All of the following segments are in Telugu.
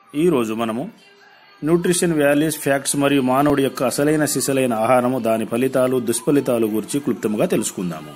ఈరోజు మనము న్యూట్రిషన్ వాల్యూస్ ఫ్యాక్ట్స్ మరియు మానవుడి యొక్క అసలైన సిసలైన ఆహారము దాని ఫలితాలు దుష్ఫలితాలు గురించి క్లుప్తంగా తెలుసుకుందాము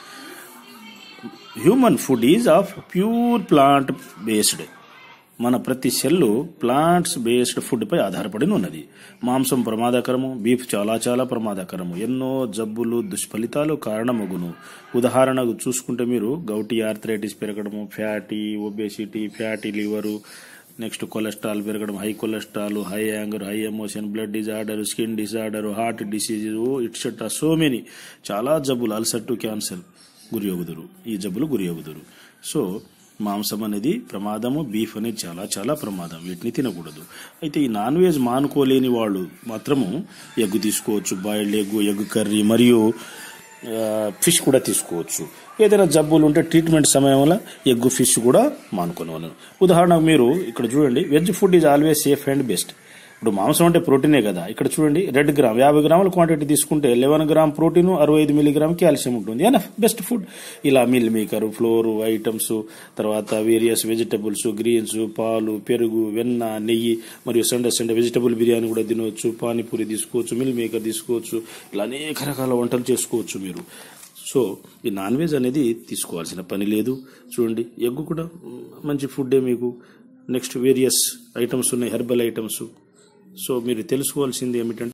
human food is of pure plant based మన ప్రతి సెల్లు ప్లాంట్స్ బేస్డ్ ఫుడ్ పై ఆధారపడి ఉన్నది మాంసం ప్రమాదకరము బీఫ్ చాలా చాలా ప్రమాదకరము ఎన్నో జబ్బులు దుష్ఫలితాలు కారణమగును ఉదాహరణకు చూసుకుంటే మీరు గౌటీ ఆర్థరైటిస్ పెరగడము fatty obesity fatty liver next cholesterol పెరగడం high cholesterol high anger high emotion blood disorder skin disorder heart disease etcetera so many చాలా జబ్బులు అల్సర్ టు క్యాన్సర్ గురి అవుదురు ఈ జబ్బులు గురి అవుదురు సో మాంసం అనేది ప్రమాదము బీఫ్ అనేది చాలా చాలా ప్రమాదం వీటిని తినకూడదు అయితే ఈ నాన్ వెజ్ మానుకోలేని వాళ్ళు మాత్రము ఎగ్గు తీసుకోవచ్చు బాయిల్డ్ ఎగ్గు ఎగ్ కర్రీ మరియు ఫిష్ కూడా తీసుకోవచ్చు ఏదైనా జబ్బులు ఉంటే ట్రీట్మెంట్ సమయంలో ఎగ్ ఫిష్ కూడా మానుకోవాలి ఉదాహరణకు మీరు ఇక్కడ చూడండి veg food is always safe and best ఇప్పుడు మాంసం అంటే ప్రోటీనే కదా ఇక్కడ చూడండి రెడ్ గ్రామ్ యాభై గ్రాముల క్వాంటిటీ తీసుకుంటే లెవెన్ గ్రామ్ ప్రోటీన్ అరవై ఐదు మిలీగ్రామ్ కాల్షియం ఉంటుంది ఎనఫ్ బెస్ట్ ఫుడ్ ఇలా మిల్ మేకర్ ఫ్లోర్ ఐటమ్స్ తర్వాత వేరియస్ వెజిటబుల్స్ గ్రీన్స్ పాలు పెరుగు వెన్న నెయ్యి మరియు సండే సండే వెజిటబుల్ బిర్యానీ కూడా తినవచ్చు పానీపూరి తీసుకోవచ్చు మిల్ మేకర్ తీసుకోవచ్చు ఇలా అనేక రకాల వంటలు చేసుకోవచ్చు మీరు సో ఈ నాన్ వెజ్ అనేది తీసుకోవాల్సిన పని లేదు చూడండి ఎగ్ కూడా మంచి ఫుడ్డే మీకు నెక్స్ట్ వేరియస్ ఐటమ్స్ ఉన్నాయి హెర్బల్ ఐటమ్స్ సో మీరు తెలుసుకోవాల్సింది ఏమిటంటే